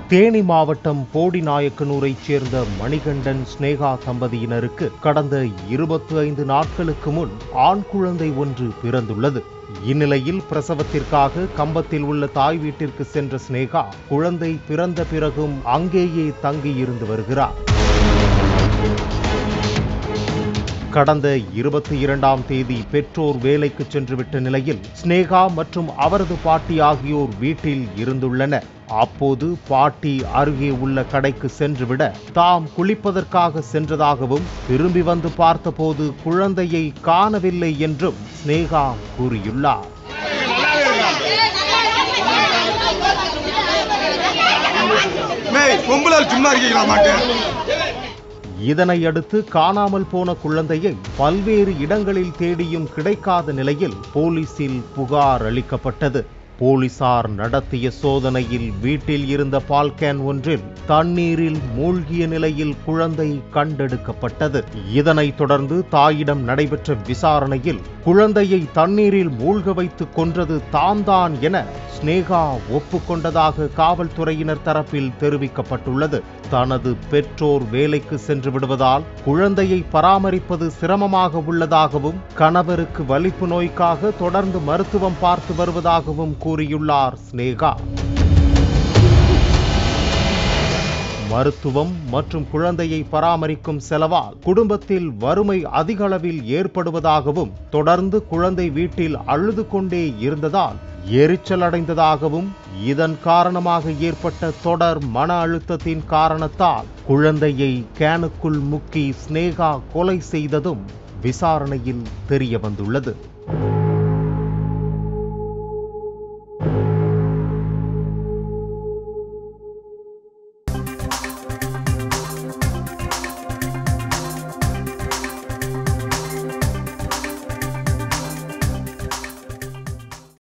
தேனி மாவட்டம் போடிநாயக்கனூரைச் சேர்ந்த மணிகண்டன் ஸ்னேகா தம்பதியினருக்கு கடந்த இருபத்தி ஐந்து நாட்களுக்கு முன் ஆண் குழந்தை ஒன்று பிறந்துள்ளது இந்நிலையில் பிரசவத்திற்காக கம்பத்தில் உள்ள தாய் வீட்டிற்கு சென்ற ஸ்னேகா குழந்தை பிறந்த பிறகும் அங்கேயே தங்கியிருந்து வருகிறார் கடந்த இருபத்தி இரண்டாம் தேதி பெற்றோர் வேலைக்கு சென்றுவிட்ட நிலையில் ஸ்னேகா மற்றும் அவரது பாட்டி ஆகியோர் வீட்டில் இருந்துள்ளனர் அப்போது பாட்டி அருகே உள்ள கடைக்கு சென்றுவிட தாம் குளிப்பதற்காக சென்றதாகவும் திரும்பி வந்து பார்த்தபோது குழந்தையை காணவில்லை என்றும் ஸ்னேகா கூறியுள்ளார் மேய் பொம்பளை சும்மா இருக்கீங்களா மாட்டேன் இதனை அடுத்து காணாமல் போன குழந்தையை பல்வேறு இடங்களில் தேடியும் கிடைக்காத நிலையில் போலீசில் புகார் அளிக்கப்பட்டது போலீசார் நடத்திய சோதனையில் வீட்டில் இருந்த பால் கேன் ஒன்றில் தண்ணீரில் மூழ்கிய நிலையில் குழந்தை கண்டெடுக்கப்பட்டது இதனைத் தொடர்ந்து தாயிடம் நடைபெற்ற விசாரணையில் குழந்தையை தண்ணீரில் மூழ்க வைத்து கொன்றது தாம்தான் என ஸ்னேகா ஒப்புக்கொண்டதாக காவல்துறையினர் தரப்பில் தெரிவிக்கப்பட்டுள்ளது தனது பெற்றோர் வேலைக்கு சென்று விடுவதால் குழந்தையை பராமரிப்பது சிரமமாக உள்ளதாகவும் கணவருக்கு வலிப்பு நோய்க்காக தொடர்ந்து மருத்துவம் பார்த்து வருவதாகவும் கூறியுள்ளார் ஸ்னேகா மருத்துவம் மற்றும் குழந்தையை பராமரிக்கும் செலவால் குடும்பத்தில் வறுமை அதிக அளவில் ஏற்படுவதாகவும் தொடர்ந்து குழந்தை வீட்டில் அழுது கொண்டே இருந்ததால் எரிச்சல் அடைந்ததாகவும் இதன் காரணமாக ஏற்பட்ட தொடர் மன அழுத்தத்தின் காரணத்தால் குழந்தையை கேனுக்குள் முக்கி ஸ்னேகா கொலை செய்ததும் விசாரணையில் தெரிய வந்துள்ளது